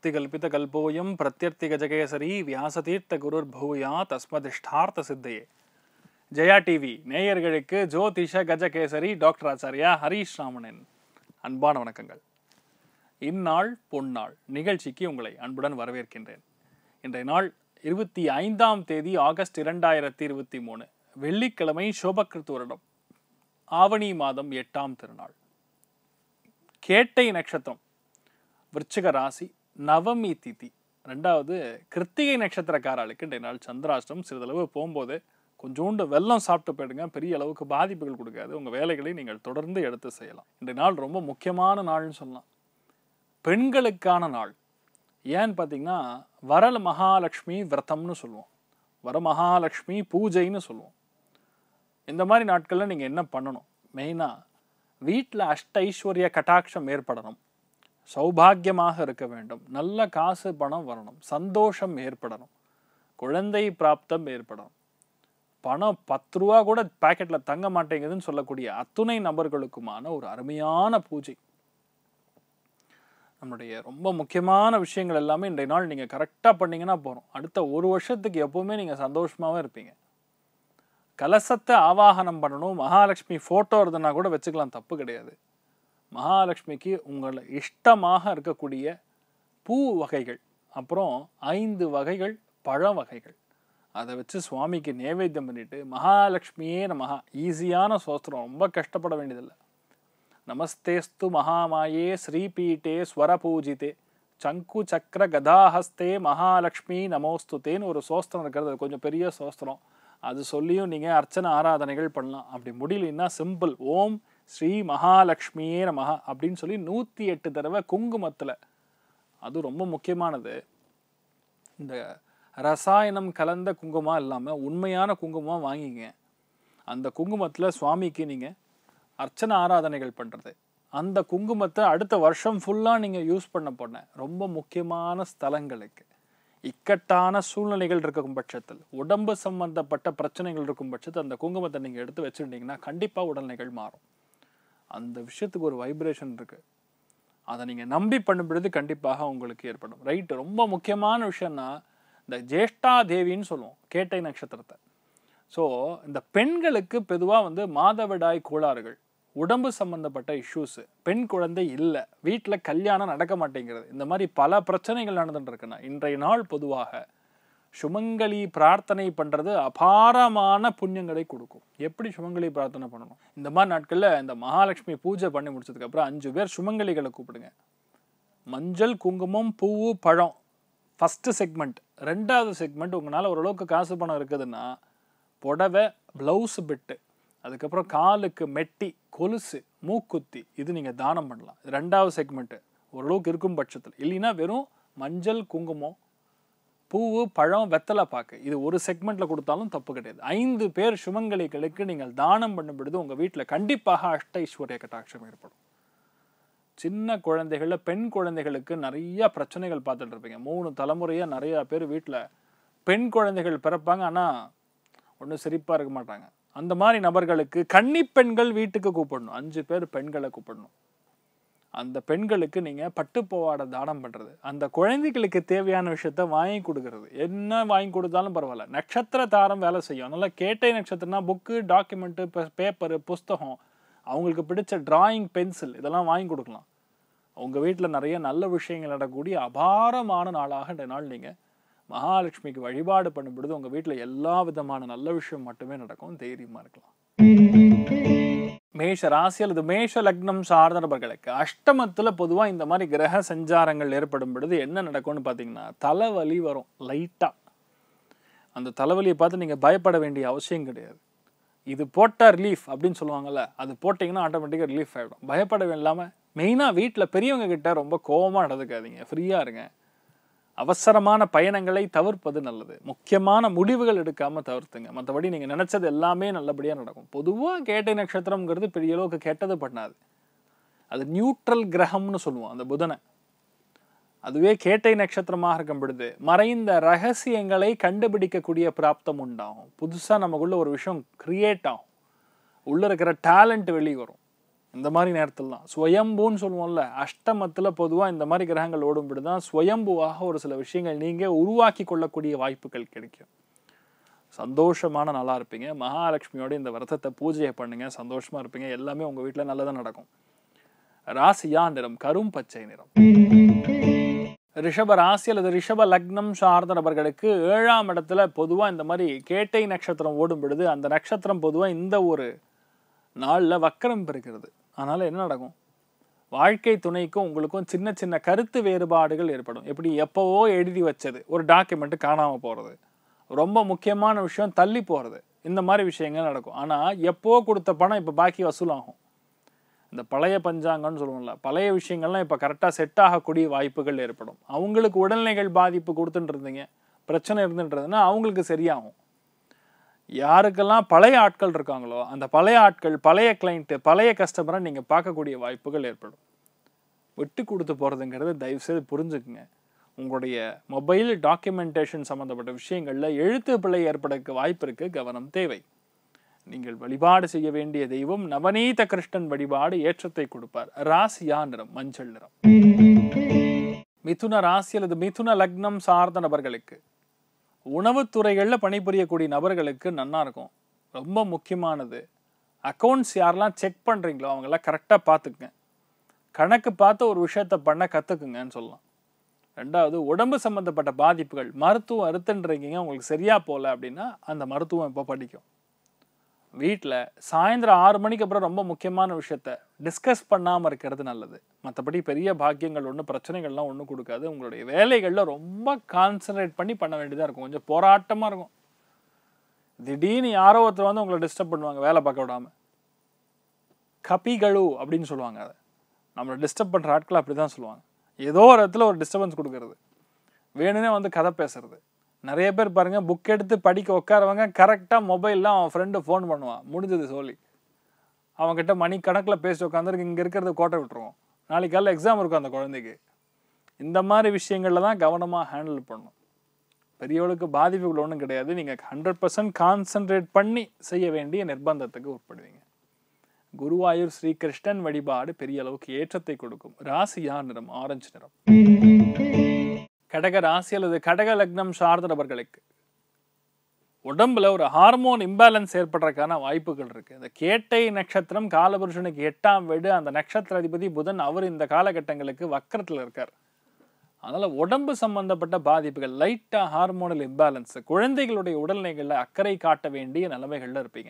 சக்திகல்பிதகல்போயம் பிரத்யர்த்திகஜகேசரி வியாசதீர்த்த குருர்பூயா தஸ்மதிஷ்டார்த்த சித்தையே Jaya TV நேயர்களுக்கு ஜோதிஷ Gajakesari doctor Acharya Harish ராமனின் அன்பான வணக்கங்கள் இந்நாள் பொன்னாள் நிகழ்ச்சிக்கு உங்களை அன்புடன் வரவேற்கின்றேன் இன்றைய நாள் இருபத்தி ஐந்தாம் தேதி ஆகஸ்ட் இரண்டாயிரத்தி இருபத்தி மூணு வெள்ளிக்கிழமை சோபகிருத்து வருடம் ஆவணி மாதம் எட்டாம் திருநாள் கேட்டை நட்சத்திரம் விருச்சிக ராசி நவமி திதி ரெண்டாவது கிருத்திகை நட்சத்திரக்காரர்களுக்கு இன்றைய நாள் சந்திராஷ்டம் சிறிதளவு போகும்போது கொஞ்சோண்டு வெல்லம் சாப்பிட்டு போயிடுங்க பெரிய அளவுக்கு பாதிப்புகள் கொடுக்காது உங்கள் வேலைகளை நீங்கள் தொடர்ந்து எடுத்து செய்யலாம் இன்றைய நாள் ரொம்ப முக்கியமான நாள்னு சொல்லலாம் பெண்களுக்கான நாள் ஏன்னு பார்த்தீங்கன்னா வரல மகாலட்சுமி விரதம்னு சொல்லுவோம் வரமகாலட்சுமி பூஜைன்னு சொல்லுவோம் இந்த மாதிரி நாட்களில் நீங்கள் என்ன பண்ணணும் மெயினாக வீட்டில் அஷ்ட ஐஸ்வர்ய கட்டாட்சம் ஏற்படணும் சௌபாகியமாக இருக்க வேண்டும் நல்ல காசு பணம் வரணும் சந்தோஷம் ஏற்படணும் குழந்தை பிராப்தம் ஏற்படணும் பணம் பத்து ரூபா கூட பாக்கெட்டில் தங்க மாட்டேங்குதுன்னு சொல்லக்கூடிய அத்துணை நபர்களுக்குமான ஒரு அருமையான பூஜை நம்மளுடைய ரொம்ப முக்கியமான விஷயங்கள் எல்லாமே இன்றைய நாள் நீங்கள் கரெக்டாக பண்ணீங்கன்னா போகிறோம் அடுத்த ஒரு வருஷத்துக்கு எப்பவுமே நீங்கள் சந்தோஷமாகவே இருப்பீங்க கலசத்தை ஆவாகனம் பண்ணணும் மகாலட்சுமி ஃபோட்டோ இருந்ததுன்னா கூட வச்சுக்கலாம் தப்பு கிடையாது மகாலட்சுமிக்கு உங்களை இஷ்டமாக இருக்கக்கூடிய பூ வகைகள் அப்புறம் ஐந்து வகைகள் பழ வகைகள் அதை வச்சு சுவாமிக்கு நேவேத்தியம் பண்ணிட்டு மகாலட்சுமியே நமஹா ஈஸியான சோஸ்திரம் ரொம்ப கஷ்டப்பட வேண்டியதில்லை நமஸ்தேஸ்து மகாமாயே ஸ்ரீபீட்டே ஸ்வரபூஜிதே சங்கு சக்கர கதாஹஸ்தே மகாலட்சுமி நமோஸ்துதேன்னு ஒரு சோஸ்திரம் இருக்கிறது அது கொஞ்சம் பெரிய சோஸ்திரம் அது சொல்லியும் நீங்கள் அர்ச்சனை ஆராதனைகள் பண்ணலாம் அப்படி முடியலன்னா சிம்பிள் ஓம் ஸ்ரீ மகாலட்சுமியே நமஹா அப்படின்னு சொல்லி நூற்றி எட்டு தடவை குங்குமத்தில் அது ரொம்ப முக்கியமானது இந்த ரசாயனம் கலந்த குங்குமம் இல்லாமல் உண்மையான குங்குமம் வாங்கிங்க அந்த குங்குமத்தில் சுவாமிக்கு நீங்கள் அர்ச்சனை ஆராதனைகள் பண்ணுறது அந்த குங்குமத்தை அடுத்த வருஷம் ஃபுல்லாக நீங்கள் யூஸ் பண்ண போன ரொம்ப முக்கியமான ஸ்தலங்களுக்கு இக்கட்டான சூழ்நிலைகள் இருக்கும் பட்சத்தில் உடம்பு சம்பந்தப்பட்ட பிரச்சனைகள் இருக்கும் பட்சத்தில் அந்த குங்குமத்தை நீங்கள் எடுத்து வச்சுருந்தீங்கன்னா கண்டிப்பாக உடல்நிலைகள் மாறும் அந்த விஷயத்துக்கு ஒரு வைப்ரேஷன் இருக்குது அதை நீங்கள் நம்பி பண்ணும் பொழுது கண்டிப்பாக உங்களுக்கு ஏற்படும் ரைட்டு ரொம்ப முக்கியமான விஷயம்னா இந்த ஜேஷ்டா தேவின்னு சொல்லுவோம் கேட்டை நட்சத்திரத்தை ஸோ இந்த பெண்களுக்கு பொதுவாக வந்து மாதவிடாய் கோளாறுகள் உடம்பு சம்பந்தப்பட்ட இஷ்யூஸு பெண் குழந்தை இல்லை வீட்டில் கல்யாணம் நடக்க மாட்டேங்கிறது இந்த மாதிரி பல பிரச்சனைகள் நடந்துட்டு இருக்குன்னா இன்றைய நாள் பொதுவாக சுமங்கலி பிரார்த்தனை பண்ணுறது அபாரமான புண்ணியங்களை கொடுக்கும் எப்படி சுமங்கலி பிரார்த்தனை பண்ணணும் இந்த மாதிரி நாட்களில் இந்த மகாலட்சுமி பூஜை பண்ணி முடிச்சதுக்கப்புறம் அஞ்சு பேர் சுமங்கலிகளை கூப்பிடுங்க மஞ்சள் குங்குமம் பூவு பழம் ஃபஸ்ட்டு செக்மெண்ட் ரெண்டாவது செக்மெண்ட் உங்களால் ஓரளவுக்கு காசு பணம் இருக்குதுன்னா புடவை ப்ளவுஸு பிட்டு அதுக்கப்புறம் காலுக்கு மெட்டி கொலுசு மூக்குத்தி இது நீங்கள் தானம் பண்ணலாம் இது ரெண்டாவது செக்மெண்ட்டு ஓரளவுக்கு இருக்கும் பட்சத்தில் இல்லைன்னா வெறும் மஞ்சள் குங்குமம் பூவு பழம் வெத்தலை பாக்கு இது ஒரு செக்மெண்ட்டில் கொடுத்தாலும் தப்பு கிடையாது ஐந்து பேர் சுமங்கலிகளுக்கு நீங்கள் தானம் பண்ணும் பொழுது உங்கள் வீட்டில் கண்டிப்பாக அஷ்ட ஐஸ்வர்ய கட்டாட்சம் ஏற்படும் சின்ன குழந்தைகளில் பெண் குழந்தைகளுக்கு நிறைய பிரச்சனைகள் பார்த்துட்டு இருப்பீங்க மூணு தலைமுறையாக நிறையா பேர் வீட்டில் பெண் குழந்தைகள் பிறப்பாங்க ஆனால் ஒன்றும் சிரிப்பாக இருக்க மாட்டாங்க அந்த மாதிரி நபர்களுக்கு கன்னி பெண்கள் வீட்டுக்கு கூப்பிடணும் அஞ்சு பேர் பெண்களை கூப்பிடணும் அந்த பெண்களுக்கு நீங்கள் பட்டுப்போவாடை தானம் பண்ணுறது அந்த குழந்தைகளுக்கு தேவையான விஷயத்த வாங்கி கொடுக்கறது என்ன வாங்கி கொடுத்தாலும் பரவாயில்ல நட்சத்திர தாரம் வேலை செய்யும் அதனால் கேட்டை நட்சத்திரம்னா புக்கு டாக்குமெண்ட்டு பேப்பரு புஸ்தகம் அவங்களுக்கு பிடிச்ச டிராயிங் பென்சில் இதெல்லாம் வாங்கி கொடுக்கலாம் உங்கள் வீட்டில் நிறைய நல்ல விஷயங்கள் நடக்கக்கூடிய அபாரமான நாளாக இந்த நாள் நீங்கள் மகாலட்சுமிக்கு வழிபாடு பண்ணும் பொழுது உங்கள் வீட்டில் எல்லா விதமான நல்ல விஷயம் மட்டுமே நடக்கும் தைரியமாக இருக்கலாம் மேஷ ராசி அல்லது மேஷ லக்னம் சார்ந்த நபர்களுக்கு அஷ்டமத்தில் பொதுவாக இந்த மாதிரி கிரக சஞ்சாரங்கள் ஏற்படும் பொழுது என்ன நடக்கும்னு பார்த்தீங்கன்னா தலைவலி வரும் லைட்டாக அந்த தலைவலியை பார்த்து நீங்கள் பயப்பட வேண்டிய அவசியம் கிடையாது இது போட்டால் ரிலீஃப் அப்படின்னு சொல்லுவாங்கல்ல அது போட்டிங்கன்னா ஆட்டோமேட்டிக்காக ரிலீஃப் ஆகிடும் பயப்பட இல்லாமல் மெயினாக வீட்டில் பெரியவங்க கிட்ட ரொம்ப கோபமாக நடந்துக்காதீங்க ஃப்ரீயாக இருங்க அவசரமான பயணங்களை தவிர்ப்பது நல்லது முக்கியமான முடிவுகள் எடுக்காமல் தவிர்த்துங்க மற்றபடி நீங்கள் நினச்சது எல்லாமே நல்லபடியாக நடக்கும் பொதுவாக கேட்டை நட்சத்திரம்ங்கிறது பெரிய அளவுக்கு கெட்டது பண்ணாது அது நியூட்ரல் கிரகம்னு சொல்லுவோம் அந்த புதனை அதுவே கேட்டை நட்சத்திரமாக இருக்கும் பொழுது மறைந்த ரகசியங்களை கண்டுபிடிக்கக்கூடிய பிராப்தம் உண்டாகும் புதுசாக நமக்குள்ள ஒரு விஷயம் கிரியேட் ஆகும் உள்ளே இருக்கிற டேலண்ட் வெளியே வரும் இந்த மாதிரி நேரத்தில் தான் ஸ்வயம்புன்னு சொல்லுவோம்ல அஷ்டமத்தில் பொதுவாக இந்த மாதிரி கிரகங்கள் ஓடும்படி தான் ஸ்வயம்புவாக ஒரு சில விஷயங்கள் நீங்கள் உருவாக்கி கொள்ளக்கூடிய வாய்ப்புகள் கிடைக்கும் சந்தோஷமான நல்லா இருப்பீங்க மகாலட்சுமியோட இந்த விரதத்தை பூஜையை பண்ணுங்க சந்தோஷமா இருப்பீங்க எல்லாமே உங்க வீட்டில் நல்லதாக நடக்கும் ராசியா நிறம் கரும் பச்சை நிறம் ரிஷப ராசி அல்லது ரிஷப லக்னம் சார்ந்த நபர்களுக்கு ஏழாம் இடத்துல பொதுவாக இந்த மாதிரி கேட்டை நட்சத்திரம் ஓடும் பொழுது அந்த நட்சத்திரம் பொதுவாக இந்த ஒரு நாளில் வக்கரம் பெறுகிறது அதனால் என்ன நடக்கும் வாழ்க்கை துணைக்கும் உங்களுக்கும் சின்ன சின்ன கருத்து வேறுபாடுகள் ஏற்படும் எப்படி எப்போவோ எழுதி வச்சது ஒரு டாக்குமெண்ட் காணாமல் போகிறது ரொம்ப முக்கியமான விஷயம் தள்ளி போகிறது இந்த மாதிரி விஷயங்கள் நடக்கும் ஆனால் எப்போ கொடுத்த பணம் இப்போ பாக்கி வசூலாகும் இந்த பழைய பஞ்சாங்கம்னு சொல்லுவோம்ல பழைய விஷயங்கள்லாம் இப்போ கரெக்டாக செட் ஆகக்கூடிய வாய்ப்புகள் ஏற்படும் அவங்களுக்கு உடல்நிலைகள் பாதிப்பு கொடுத்துட்டு இருந்தீங்க பிரச்சனை இருந்துன்றதுன்னா அவங்களுக்கு சரியாகும் யாருக்கெல்லாம் பழைய ஆட்கள் இருக்காங்களோ அந்த பழைய ஆட்கள் பழைய கிளைண்ட்டு பழைய கஸ்டமரை நீங்கள் பார்க்கக்கூடிய வாய்ப்புகள் ஏற்படும் விட்டு கொடுத்து போகிறதுங்கிறது தயவுசெய்து புரிஞ்சுக்குங்க உங்களுடைய மொபைல் டாக்குமெண்டேஷன் சம்மந்தப்பட்ட விஷயங்களில் எழுத்து பிழை ஏற்படக்கு வாய்ப்பு இருக்கு கவனம் தேவை நீங்கள் வழிபாடு செய்ய வேண்டிய தெய்வம் நவநீத கிருஷ்ணன் வழிபாடு ஏற்றத்தை கொடுப்பார் ராசியா நிறம் மஞ்சள் நிறம் மிதுன ராசி அல்லது மிதுன லக்னம் சார்ந்த நபர்களுக்கு உணவுத்துறைகளில் பணிபுரியக்கூடிய நபர்களுக்கு நன்னா இருக்கும் ரொம்ப முக்கியமானது அக்கௌண்ட்ஸ் யாரெல்லாம் செக் பண்ணுறீங்களோ அவங்கெல்லாம் கரெக்டாக பார்த்துக்குங்க கணக்கு பார்த்து ஒரு விஷயத்த பண்ண கற்றுக்குங்கன்னு சொல்லலாம் ரெண்டாவது உடம்பு சம்மந்தப்பட்ட பாதிப்புகள் மருத்துவம் அறுத்துன்றீங்க உங்களுக்கு சரியா போகல அப்படின்னா அந்த மருத்துவம் இப்போ படிக்கும் வீட்டில் சாயந்தரம் ஆறு மணிக்கு அப்புறம் ரொம்ப முக்கியமான விஷயத்த டிஸ்கஸ் பண்ணாமல் இருக்கிறது நல்லது மற்றபடி பெரிய பாக்கியங்கள் ஒன்றும் பிரச்சனைகள்லாம் ஒன்றும் கொடுக்காது உங்களுடைய வேலைகளில் ரொம்ப கான்சன்ட்ரேட் பண்ணி பண்ண வேண்டியதாக இருக்கும் கொஞ்சம் போராட்டமாக இருக்கும் திடீர்னு யாரோ ஒருத்தர் வந்து உங்களை டிஸ்டர்ப் பண்ணுவாங்க வேலை பார்க்க விடாம கபிகளு அப்படின்னு சொல்லுவாங்க அதை நம்மளை டிஸ்டர்ப் பண்ணுற ஆட்கள் அப்படி தான் சொல்லுவாங்க ஏதோ ஒரு இடத்துல ஒரு டிஸ்டர்பன்ஸ் கொடுக்கறது வேணும்னே வந்து கதை பேசுறது நிறைய பேர் பாருங்க புக் எடுத்து படிக்க உட்காரவங்க கரெக்டாக மொபைலில் அவன் ஃப்ரெண்டு ஃபோன் பண்ணுவான் முடிஞ்சது சொல்லி அவன்கிட்ட மணி கணக்கில் பேசி உட்காந்துருக்கு இங்கே இருக்கிறத கோட்டை விட்டுருவோம் நாளைக்கு காலையில் எக்ஸாம் இருக்கும் அந்த குழந்தைக்கு இந்த மாதிரி விஷயங்களில் தான் கவனமாக ஹேண்டில் பண்ணணும் பெரியவளுக்கு பாதிப்புகள் ஒன்றும் கிடையாது நீங்கள் ஹண்ட்ரட் பர்சன்ட் கான்சன்ட்ரேட் பண்ணி செய்ய வேண்டிய நிர்பந்தத்துக்கு உட்படுவீங்க குருவாயூர் ஸ்ரீகிருஷ்ணன் வழிபாடு பெரிய அளவுக்கு ஏற்றத்தை கொடுக்கும் ராசியா நிறம் ஆரஞ்சு நிறம் கடக ராசி அல்லது கடக லக்னம் சார்ந்த நபர்களுக்கு உடம்புல ஒரு ஹார்மோன் இம்பேலன்ஸ் ஏற்படுறதுக்கான வாய்ப்புகள் இருக்கு இந்த கேட்டை நட்சத்திரம் காலபுருஷனுக்கு எட்டாம் வீடு அந்த நட்சத்திர அதிபதி புதன் அவர் இந்த காலகட்டங்களுக்கு வக்கரத்தில் இருக்கார் அதனால உடம்பு சம்பந்தப்பட்ட பாதிப்புகள் லைட்டா ஹார்மோனல் இம்பேலன்ஸ் குழந்தைகளுடைய உடல்நிலைகளில் அக்கறை காட்ட வேண்டிய நிலைமைகள்ல இருப்பீங்க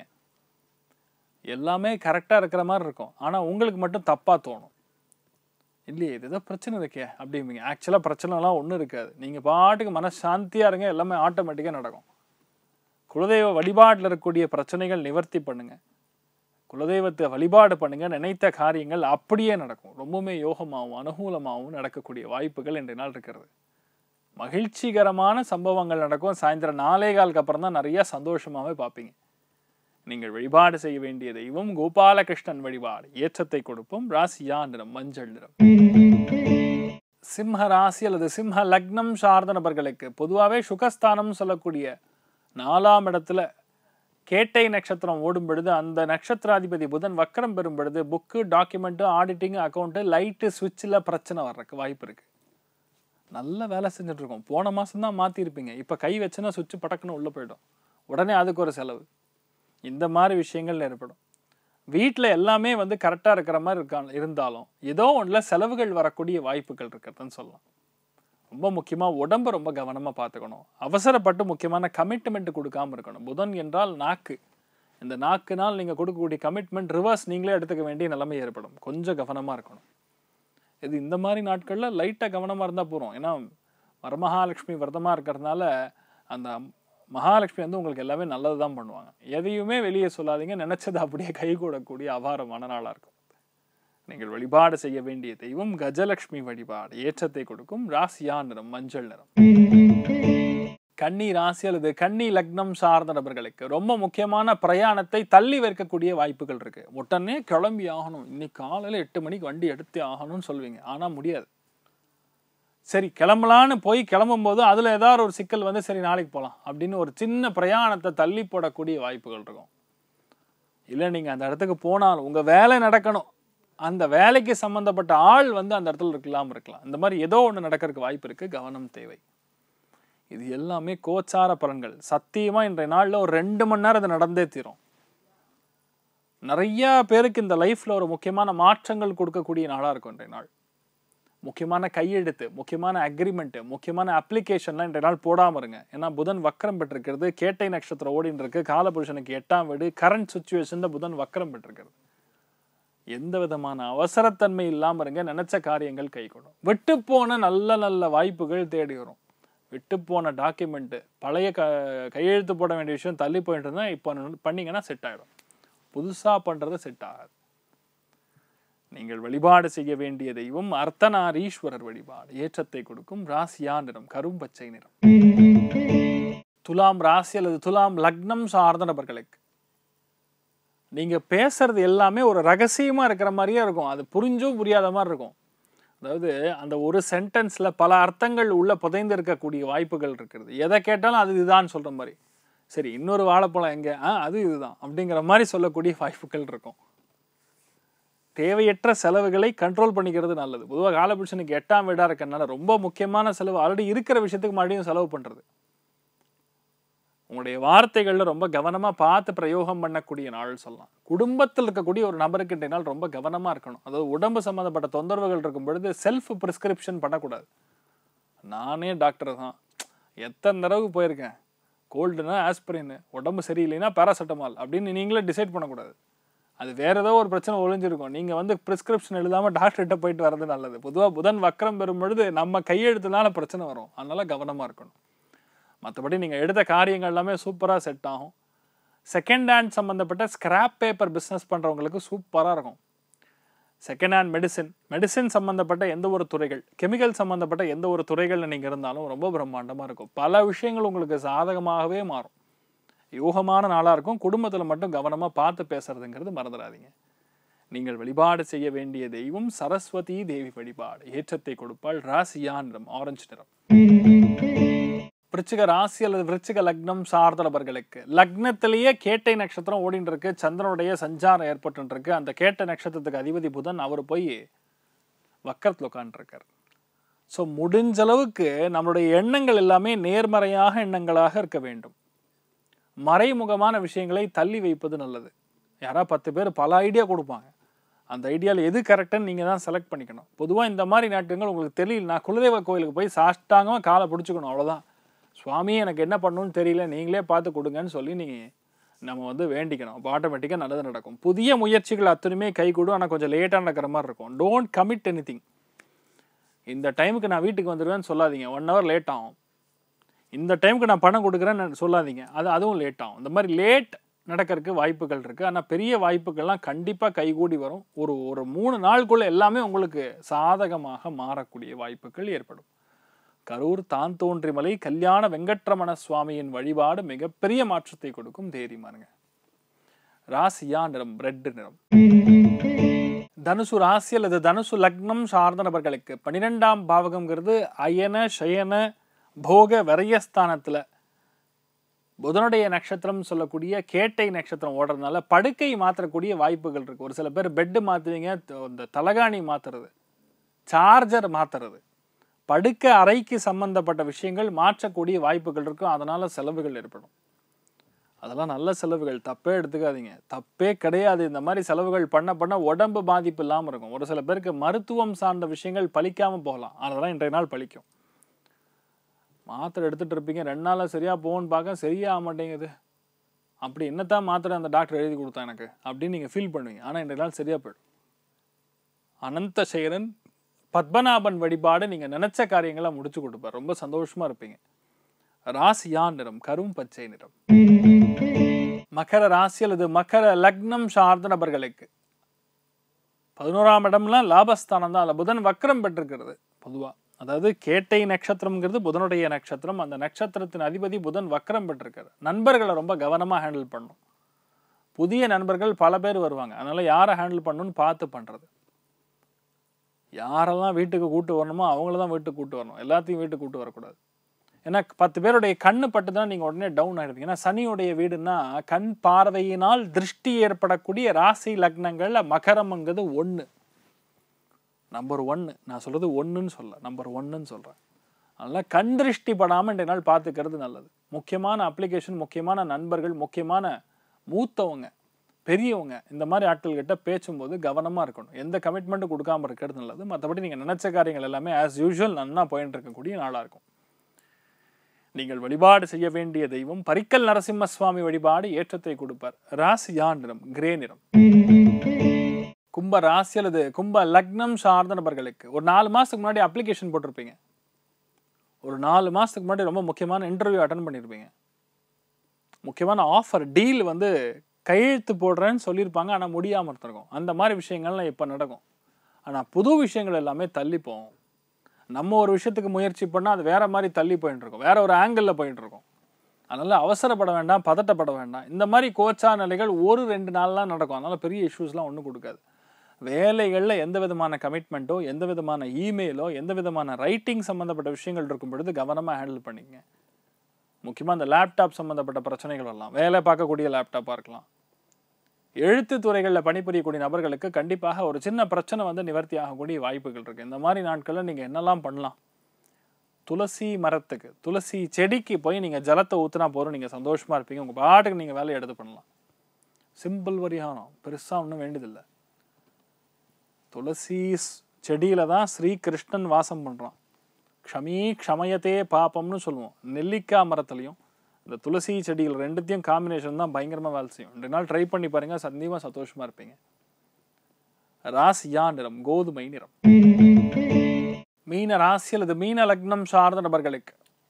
எல்லாமே கரெக்டாக இருக்கிற மாதிரி இருக்கும் ஆனால் உங்களுக்கு மட்டும் தப்பாக தோணும் இல்லையே இது ஏதோ பிரச்சனை இருக்கே அப்படிம்பீங்க ஆக்சுவலாக பிரச்சனைலாம் ஒன்றும் இருக்காது நீங்கள் பாட்டுக்கு மனசாந்தியாக இருங்க எல்லாமே ஆட்டோமேட்டிக்காக நடக்கும் குலதெய்வ வழிபாட்டில் இருக்கக்கூடிய பிரச்சனைகள் நிவர்த்தி பண்ணுங்க குலதெய்வத்தை வழிபாடு பண்ணுங்க நினைத்த காரியங்கள் அப்படியே நடக்கும் ரொம்பவுமே யோகமாகவும் அனுகூலமாகவும் நடக்கக்கூடிய வாய்ப்புகள் இன்றைய நாள் இருக்கிறது மகிழ்ச்சிகரமான சம்பவங்கள் நடக்கும் சாயந்தரம் நாலே காலுக்கு அப்புறம் தான் நிறைய சந்தோஷமாகவே பார்ப்பீங்க நீங்கள் வழிபாடு செய்ய வேண்டிய தெய்வம் கோபாலகிருஷ்ணன் வழிபாடு ஏற்றத்தை கொடுப்போம் ராசியா நிறம் மஞ்சள் நிறம் சிம்ம ராசி அல்லது சிம்ம லக்னம் சார்ந்த நபர்களுக்கு பொதுவாகவே சுகஸ்தானம் சொல்லக்கூடிய நாலாம் இடத்துல கேட்டை நட்சத்திரம் ஓடும் பொழுது அந்த நட்சத்திராதிபதி புதன் வக்கரம் பெறும் பொழுது book document auditing account light சுவிட்சில் பிரச்சனை வர்றதுக்கு வாய்ப்பு இருக்கு நல்ல வேலை செஞ்சுட்டு இருக்கோம் போன மாதம் தான் மாற்றிருப்பீங்க இப்போ கை வச்சுன்னா சுவிட்ச் படக்குன்னு உள்ளே போயிடும் உடனே அதுக்கு ஒரு செலவு இந்த மாதிரி விஷயங்கள் ஏற்படும் வீட்டில் எல்லாமே வந்து கரெக்டாக இருக்கிற மாதிரி இருக்கா இருந்தாலும் ஏதோ ஒன்றில் செலவுகள் வரக்கூடிய வாய்ப்புகள் இருக்கிறதுன்னு சொல்லலாம் ரொம்ப முக்கியமாக உடம்பை ரொம்ப கவனமாக பார்த்துக்கணும் அவசரப்பட்டு முக்கியமான கமிட்மெண்ட் கொடுக்காம இருக்கணும் புதன் என்றால் நாக்கு இந்த நாக்குனால் நீங்கள் கொடுக்கக்கூடிய கமிட்மெண்ட் ரிவர்ஸ் நீங்களே எடுத்துக்க வேண்டிய நிலைமை ஏற்படும் கொஞ்சம் கவனமாக இருக்கணும் இது இந்த மாதிரி நாட்களில் லைட்டாக கவனமாக இருந்தால் போகிறோம் ஏன்னா வரமகாலட்சுமி விரதமாக இருக்கிறதுனால அந்த மகாலட்சுமி வந்து உங்களுக்கு எல்லாமே நல்லது தான் பண்ணுவாங்க எதையுமே வெளியே சொல்லாதீங்க நினச்சது அப்படியே கை கூடக்கூடிய அபாரமான நாளாக இருக்கும் நீங்கள் வழிபாடு செய்ய வேண்டிய தெய்வம் கஜலட்சுமி வழிபாடு ஏற்றத்தை கொடுக்கும் ராசியா நிறம் மஞ்சள் நிறம் கன்னி ராசி அல்லது கன்னி லக்னம் சார்ந்த நபர்களுக்கு ரொம்ப முக்கியமான பிரயாணத்தை தள்ளி வைக்கக்கூடிய வாய்ப்புகள் இருக்கு உடனே கிளம்பி ஆகணும் இன்னைக்கு காலையில் எட்டு மணிக்கு வண்டி எடுத்தே ஆகணும்னு சொல்லுவீங்க ஆனால் முடியாது சரி கிளம்பலான்னு போய் கிளம்பும்போது அதில் ஏதாவது ஒரு சிக்கல் வந்து சரி நாளைக்கு போகலாம் அப்படின்னு ஒரு சின்ன பிரயாணத்தை தள்ளி போடக்கூடிய வாய்ப்புகள் இருக்கும் இல்லை நீங்கள் அந்த இடத்துக்கு போனால் உங்கள் வேலை நடக்கணும் அந்த வேலைக்கு சம்மந்தப்பட்ட ஆள் வந்து அந்த இடத்துல இருக்கலாம் இருக்கலாம் இந்த மாதிரி ஏதோ ஒன்று நடக்கிறதுக்கு வாய்ப்பு இருக்குது கவனம் தேவை இது எல்லாமே கோச்சார பலன்கள் சத்தியமாக இன்றைய நாளில் ஒரு ரெண்டு மணி நேரம் இது நடந்தே தீரும் நிறைய பேருக்கு இந்த லைஃப்பில் ஒரு முக்கியமான மாற்றங்கள் கொடுக்கக்கூடிய நாளாக இருக்கும் இன்றைய நாள் முக்கியமான கையெழுத்து முக்கியமான அக்ரிமெண்ட்டு முக்கியமான அப்ளிகேஷன்லாம் இன்றைய நாள் போடாமல் இருங்க ஏன்னா புதன் வக்கரம் பெற்றிருக்கிறது கேட்டை நட்சத்திரம் ஓடின்னு இருக்கு காலபுருஷனுக்கு எட்டாம் வீடு கரண்ட் சுச்சுவேஷனில் புதன் வக்கரம் பெற்றிருக்கிறது எந்த விதமான அவசரத்தன்மை இல்லாமல் இருங்க நினைச்ச காரியங்கள் கைகூடும் விட்டு போன நல்ல நல்ல வாய்ப்புகள் தேடி வரும் விட்டு போன டாக்குமெண்ட்டு பழைய க கையெழுத்து போட வேண்டிய விஷயம் தள்ளி போயிட்டு இருந்தால் இப்போ பண்ணீங்கன்னா செட் ஆகிடும் புதுசாக பண்ணுறது செட் ஆகாது நீங்கள் வழிபாடு செய்ய வேண்டிய தெய்வம் அர்த்தநாரீஸ்வரர் வழிபாடு ஏற்றத்தை கொடுக்கும் ராசியா நிறம் கரும்பச்சை நிறம் துலாம் ராசி அல்லது துலாம் லக்னம் சார்ந்த நபர்களுக்கு நீங்க பேசுறது எல்லாமே ஒரு ரகசியமா இருக்கிற மாதிரியே இருக்கும் அது புரிஞ்சும் புரியாத மாதிரி இருக்கும் அதாவது அந்த ஒரு சென்டென்ஸ்ல பல அர்த்தங்கள் உள்ள புதைந்து இருக்கக்கூடிய வாய்ப்புகள் இருக்கிறது எதை கேட்டாலும் அது இதுதான் சொல்ற மாதிரி சரி இன்னொரு வாழைப்பழம் எங்க ஆ அது இதுதான் அப்படிங்கிற மாதிரி சொல்லக்கூடிய வாய்ப்புகள் இருக்கும் தேவையற்ற செலவுகளை கண்ட்ரோல் பண்ணிக்கிறது நல்லது பொதுவாக காலபுருஷனுக்கு எட்டாம் வீடாக இருக்கறனால ரொம்ப முக்கியமான செலவு ஆல்ரெடி இருக்கிற விஷயத்துக்கு மறுபடியும் செலவு பண்ணுறது உங்களுடைய வார்த்தைகளில் ரொம்ப கவனமாக பார்த்து பிரயோகம் பண்ணக்கூடிய நாள் சொல்லலாம் குடும்பத்தில் இருக்கக்கூடிய ஒரு நபருக்கு இன்றைய நாள் ரொம்ப கவனமாக இருக்கணும் அதாவது உடம்பு சம்மந்தப்பட்ட தொந்தரவுகள் இருக்கும் பொழுது செல்ஃப் ப்ரிஸ்கிரிப்ஷன் பண்ணக்கூடாது நானே டாக்டர் தான் எத்தனை தடவை போயிருக்கேன் கோல்டுனா ஆஸ்பிரின் உடம்பு சரியில்லைன்னா பேராசெட்டமால் அப்படின்னு நீங்களே டிசைட் பண்ணக்கூடாது அது வேற ஏதோ ஒரு பிரச்சனை ஒளிஞ்சிருக்கும் நீங்கள் வந்து ப்ரிஸ்கிரிப்ஷன் எழுதாமல் டாக்டர்கிட்ட போயிட்டு வர்றது நல்லது பொதுவாக புதன் வக்கரம் பெறும் பொழுது நம்ம கையெழுத்துனால பிரச்சனை வரும் அதனால கவனமாக இருக்கணும் மற்றபடி நீங்கள் எடுத்த காரியங்கள் எல்லாமே சூப்பராக செட் ஆகும் செகண்ட் ஹேண்ட் சம்மந்தப்பட்ட ஸ்கிராப் பேப்பர் பிஸ்னஸ் பண்ணுறவங்களுக்கு சூப்பராக இருக்கும் செகண்ட் ஹேண்ட் மெடிசின் மெடிசின் சம்மந்தப்பட்ட எந்த ஒரு துறைகள் கெமிக்கல் சம்மந்தப்பட்ட எந்த ஒரு துறைகளில் நீங்கள் இருந்தாலும் ரொம்ப பிரம்மாண்டமாக இருக்கும் பல விஷயங்கள் உங்களுக்கு சாதகமாகவே மாறும் யோகமான நாளாக இருக்கும் குடும்பத்தில் மட்டும் கவனமாக பார்த்து பேசுறதுங்கிறது மறந்துடாதீங்க நீங்கள் வழிபாடு செய்ய வேண்டிய தெய்வம் சரஸ்வதி தேவி வழிபாடு ஏற்றத்தை கொடுப்பாள் ராசியா நிறம் ஆரஞ்சு நிறம் விருச்சிக ராசி அல்லது விருச்சிக லக்னம் சார்ந்த நபர்களுக்கு லக்னத்திலேயே கேட்டை நட்சத்திரம் ஓடிட்டு இருக்கு சந்திரனுடைய சஞ்சாரம் ஏற்பட்டு இருக்கு அந்த கேட்டை நட்சத்திரத்துக்கு அதிபதி புதன் அவர் போய் வக்கரத்தில் உட்காந்துருக்கார் ஸோ முடிஞ்ச அளவுக்கு நம்மளுடைய எண்ணங்கள் எல்லாமே நேர்மறையாக எண்ணங்களாக இருக்க வேண்டும் மறைமுகமான விஷயங்களை தள்ளி வைப்பது நல்லது யாரா பத்து பேர் பல ஐடியா கொடுப்பாங்க அந்த ஐடியாவில் எது கரெக்டுன்னு நீங்கள் தான் செலக்ட் பண்ணிக்கணும் பொதுவாக இந்த மாதிரி நாட்டுங்கள் உங்களுக்கு தெரியல நான் குலதெய்வ கோயிலுக்கு போய் சாஷ்டாங்கமாக காலை பிடிச்சிக்கணும் அவ்வளோதான் சுவாமி எனக்கு என்ன பண்ணணும்னு தெரியல நீங்களே பார்த்து கொடுங்கன்னு சொல்லி நீங்கள் நம்ம வந்து வேண்டிக்கணும் அப்போ ஆட்டோமேட்டிக்காக நல்லது நடக்கும் புதிய முயற்சிகள் அத்தனையுமே கைகூடும் ஆனால் கொஞ்சம் லேட்டாக நடக்கிற மாதிரி இருக்கும் டோன்ட் கமிட் எனி இந்த டைமுக்கு நான் வீட்டுக்கு வந்துடுவேன்னு சொல்லாதீங்க ஒன் ஹவர் லேட் ஆகும் இந்த டைமுக்கு நான் பணம் கொடுக்குறேன்னு சொல்லாதீங்க அது அதுவும் லேட் ஆகும் இந்த மாதிரி லேட் நடக்கிறதுக்கு வாய்ப்புகள் இருக்குது ஆனால் பெரிய வாய்ப்புகள்லாம் கண்டிப்பாக கைகூடி வரும் ஒரு ஒரு மூணு நாளுக்குள்ளே எல்லாமே உங்களுக்கு சாதகமாக மாறக்கூடிய வாய்ப்புகள் ஏற்படும் கரூர் தான் தோன்றிமலை கல்யாண வெங்கட்ரமண சுவாமியின் வழிபாடு மிகப்பெரிய மாற்றத்தை கொடுக்கும் தைரியமானுங்க ராசியா நிறம் ரெட் நிறம் தனுசு ராசி அல்லது தனுசு லக்னம் சார்ந்த நபர்களுக்கு பன்னிரெண்டாம் பாவகம்ங்கிறது அயன சயன போக விரயஸ்தானத்தில் புதனுடைய நட்சத்திரம் சொல்லக்கூடிய கேட்டை நட்சத்திரம் ஓடுறதுனால படுக்கை மாற்றக்கூடிய வாய்ப்புகள் இருக்கு ஒரு சில பேர் பெட்டு மாற்றுவீங்க இந்த தலகாணி மாத்துறது சார்ஜர் மாத்துறது படுக்க அறைக்கு சம்பந்தப்பட்ட விஷயங்கள் மாற்றக்கூடிய வாய்ப்புகள் இருக்கும் அதனால செலவுகள் ஏற்படும் அதெல்லாம் நல்ல செலவுகள் தப்பே எடுத்துக்காதீங்க தப்பே கிடையாது இந்த மாதிரி செலவுகள் பண்ண பண்ண உடம்பு பாதிப்பு இல்லாமல் இருக்கும் ஒரு சில பேருக்கு மருத்துவம் சார்ந்த விஷயங்கள் பலிக்காம போகலாம் அதெல்லாம் இன்றைய நாள் பலிக்கும் மாத்திரை எடுத்துட்டு இருப்பீங்க ரெண்டு நாளில் சரியா போகும்னு பார்க்க சரியாக மாட்டேங்குது அப்படி என்னத்தான் மாத்திரை அந்த டாக்டர் எழுதி கொடுத்தா எனக்கு அப்படின்னு நீங்கள் ஃபீல் பண்ணுவீங்க ஆனால் இன்றைய நாள் சரியா போயிடும் அனந்த சேரன் பத்மநாபன் வழிபாடு நீங்கள் நினைச்ச காரியங்களை முடிச்சு கொடுப்பார் ரொம்ப சந்தோஷமா இருப்பீங்க ராசியா நிறம் கரும் பச்சை நிறம் மகர ராசி அல்லது மகர லக்னம் சார்ந்த நபர்களுக்கு பதினோராம் இடம்லாம் லாபஸ்தானம் தான் அதில் புதன் வக்ரம் பெற்றிருக்கிறது பொதுவாக அதாவது கேட்டை நட்சத்திரம்ங்கிறது புதனுடைய நட்சத்திரம் அந்த நட்சத்திரத்தின் அதிபதி புதன் வக்ரம் பெற்றிருக்காரு நண்பர்களை ரொம்ப கவனமாக ஹேண்டில் பண்ணணும் புதிய நண்பர்கள் பல பேர் வருவாங்க அதனால யாரை ஹேண்டில் பண்ணணும்னு பார்த்து பண்ணுறது யாரெல்லாம் வீட்டுக்கு கூட்டு வரணுமோ அவங்கள தான் வீட்டுக்கு கூட்டு வரணும் எல்லாத்தையும் வீட்டுக்கு கூட்டு வரக்கூடாது ஏன்னா பத்து பேருடைய கண்ணு பட்டு தான் நீங்கள் உடனே டவுன் ஆகிடுவீங்க ஏன்னா சனியுடைய வீடுன்னா கண் பார்வையினால் திருஷ்டி ஏற்படக்கூடிய ராசி லக்னங்களில் மகரம்ங்கிறது ஒன்று நம்பர் ஒன்று நான் சொல்கிறது ஒன்றுன்னு சொல்ல நம்பர் ஒன்றுன்னு சொல்கிறேன் அதனால் கண் திருஷ்டி படாமல் இன்றைய நாள் பார்த்துக்கிறது நல்லது முக்கியமான அப்ளிகேஷன் முக்கியமான நண்பர்கள் முக்கியமான மூத்தவங்க பெரியவங்க இந்த மாதிரி ஆட்கள் கிட்ட பேசும்போது கவனமாக இருக்கணும் எந்த கமிட்மெண்ட்டும் கொடுக்காம இருக்கிறது நல்லது மற்றபடி நீங்கள் நினச்ச காரியங்கள் எல்லாமே ஆஸ் யூஷுவல் நன்னா போயிட்டு இருக்கக்கூடிய நாளாக இருக்கும் நீங்கள் வழிபாடு செய்ய வேண்டிய தெய்வம் பரிக்கல் நரசிம்ம சுவாமி வழிபாடு ஏற்றத்தை கொடுப்பார் ராசியா நிறம் கிரே நிறம் கும்ப ராசி அல்லது கும்ப லக்னம் சார்ந்த நபர்களுக்கு ஒரு நாலு மாசத்துக்கு முன்னாடி அப்ளிகேஷன் போட்டிருப்பீங்க ஒரு நாலு மாசத்துக்கு முன்னாடி ரொம்ப முக்கியமான இன்டர்வியூ அட்டன் பண்ணியிருப்பீங்க முக்கியமான ஆஃபர் டீல் வந்து கையெழுத்து போடுறேன்னு சொல்லியிருப்பாங்க ஆனால் முடியாமல் இருந்திருக்கும் அந்த மாதிரி விஷயங்கள்லாம் இப்போ நடக்கும் ஆனால் புது விஷயங்கள் எல்லாமே தள்ளி போகும் நம்ம ஒரு விஷயத்துக்கு முயற்சி பண்ணால் அது வேற மாதிரி தள்ளி போயிட்டு இருக்கும் வேற ஒரு ஆங்கிளில் போயிட்டு இருக்கும் அதனால் அவசரப்பட வேண்டாம் பதட்டப்பட வேண்டாம் இந்த மாதிரி கோச்சா நிலைகள் ஒரு ரெண்டு நாள்லாம் நடக்கும் அதனால் பெரிய இஷ்யூஸ்லாம் ஒன்றும் கொடுக்காது வேலைகளில் எந்த விதமான கமிட்மெண்ட்டோ எந்த விதமான இமெயிலோ எந்த விதமான ரைட்டிங் சம்மந்தப்பட்ட விஷயங்கள் இருக்கும் பொழுது கவனமாக ஹேண்டில் பண்ணிக்கங்க முக்கியமாக இந்த லேப்டாப் சம்மந்தப்பட்ட பிரச்சனைகள் வரலாம் வேலை பார்க்கக்கூடிய லேப்டாப்பாக இருக்கலாம் எழுத்து துறைகளில் பணிபுரியக்கூடிய நபர்களுக்கு கண்டிப்பாக ஒரு சின்ன பிரச்சனை வந்து நிவர்த்தி ஆகக்கூடிய வாய்ப்புகள் இருக்குது இந்த மாதிரி நாட்களில் நீங்கள் என்னெல்லாம் பண்ணலாம் துளசி மரத்துக்கு துளசி செடிக்கு போய் நீங்கள் ஜலத்தை ஊற்றினா போதும் நீங்கள் சந்தோஷமாக இருப்பீங்க உங்கள் பாட்டுக்கு நீங்கள் வேலையை எடுத்து பண்ணலாம் சிம்பிள் வரியானம் பெருசாக ஒன்றும் வேண்டியதில்லை துளசி செடியில தான் ஸ்ரீ கிருஷ்ணன் வாசம் பண்ணுறான் க்ஷமீ க்ஷமயத்தே பாப்பம்னு சொல்லுவோம் நெல்லிக்காய் மரத்துலையும் இந்த துளசி செடிகள் ரெண்டுத்தையும் காம்பினேஷன் தான் பயங்கரமாக வேலை செய்யும் ரெண்டு நாள் ட்ரை பண்ணி பாருங்க சந்தீவமாக சந்தோஷமாக இருப்பீங்க ராசியா நிறம் கோதுமை நிறம் மீன ராசி அல்லது மீன லக்னம் சார்ந்த நபர்களுக்கு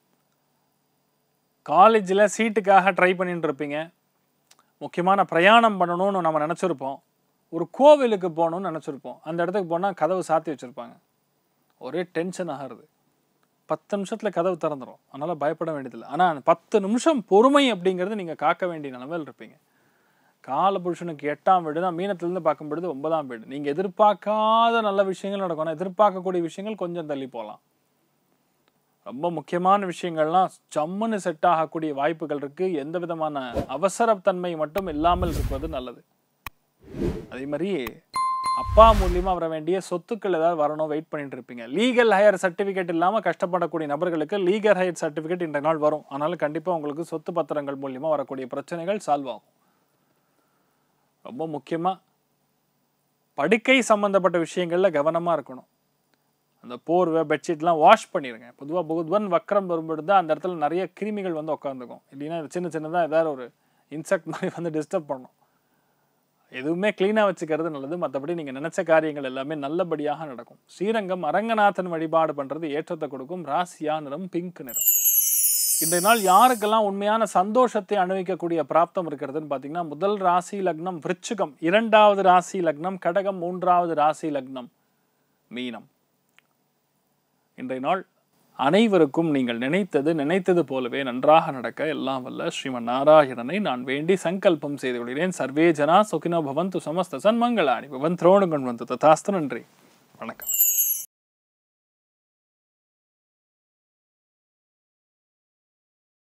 காலேஜில் சீட்டுக்காக ட்ரை பண்ணிட்டு இருப்பீங்க முக்கியமான பிரயாணம் பண்ணணும்னு நம்ம நினச்சிருப்போம் ஒரு கோவிலுக்கு போகணும்னு நினச்சிருப்போம் அந்த இடத்துக்கு போனால் கதவு சாத்தி வச்சுருப்பாங்க ஒரே டென்ஷன் ஆகிறது பத்து நிமிஷத்தில் கதவு திறந்துடும் அதனால் பயப்பட வேண்டியதில்லை ஆனால் அந்த பத்து நிமிஷம் பொறுமை அப்படிங்கிறது நீங்கள் காக்க வேண்டிய நிலமையில் இருப்பீங்க காலபுருஷனுக்கு எட்டாம் வீடு தான் மீனத்திலிருந்து பார்க்கும் பொழுது ஒன்பதாம் வீடு நீங்கள் எதிர்பார்க்காத நல்ல விஷயங்கள் நடக்கும் ஆனால் எதிர்பார்க்கக்கூடிய விஷயங்கள் கொஞ்சம் தள்ளி போகலாம் ரொம்ப முக்கியமான விஷயங்கள்லாம் ஜம்முன்னு செட் ஆகக்கூடிய வாய்ப்புகள் இருக்குது எந்த விதமான அவசரத்தன்மை மட்டும் இல்லாமல் இருப்பது நல்லது அதே மாதிரி அப்பா மூலியமா வர வேண்டிய சொத்துக்கள் ஏதாவது வரணும் வெயிட் பண்ணிட்டு இருப்பீங்க லீகல் ஹையர் சர்டிஃபிகேட் இல்லாமல் கஷ்டப்படக்கூடிய நபர்களுக்கு லீகல் ஹையர் சர்டிஃபிகேட் இன்றைய நாள் வரும் அதனால கண்டிப்பாக உங்களுக்கு சொத்து பத்திரங்கள் மூலியமா வரக்கூடிய பிரச்சனைகள் சால்வ் ஆகும் ரொம்ப முக்கியமாக படுக்கை சம்பந்தப்பட்ட விஷயங்கள்ல கவனமா இருக்கணும் அந்த போர்வை பெட்ஷீட்லாம் வாஷ் பண்ணிடுங்க பொதுவாக புதுவன் வக்கரம் வரும்பொழுது அந்த இடத்துல நிறைய கிருமிகள் வந்து உட்காந்துக்கும் இல்லைன்னா இது சின்ன சின்னதாக ஏதாவது ஒரு இன்செக்ட் மாதிரி வந்து டிஸ்டர்ப் பண்ணும் எதுவுமே க்ளீனாக வச்சுக்கிறது நல்லது மற்றபடி நீங்கள் நினைச்ச காரியங்கள் எல்லாமே நல்லபடியாக நடக்கும் ஸ்ரீரங்கம் அரங்கநாதன் வழிபாடு பண்ணுறது ஏற்றத்தை கொடுக்கும் ராசியா நிறம் பிங்க் நிறம் இன்றைய நாள் யாருக்கெல்லாம் உண்மையான சந்தோஷத்தை அனுபவிக்கக்கூடிய பிராப்தம் இருக்கிறதுன்னு பார்த்தீங்கன்னா முதல் ராசி லக்னம் விருச்சிகம் இரண்டாவது ராசி லக்னம் கடகம் மூன்றாவது ராசி லக்னம் மீனம் இன்றைய நாள் அனைவருக்கும் நீங்கள் நினைத்தது நினைத்தது போலவே நன்றாக நடக்க எல்லாம் வல்ல ஸ்ரீமன் நாராயணனை நான் வேண்டி சங்கல்பம் செய்து கொள்கிறேன் சர்வே ஜனா சுகினோ பவந்து சமஸ்த சன்மங்களாணி பவன் திரோணுகன் வந்து ததாஸ்து நன்றி வணக்கம்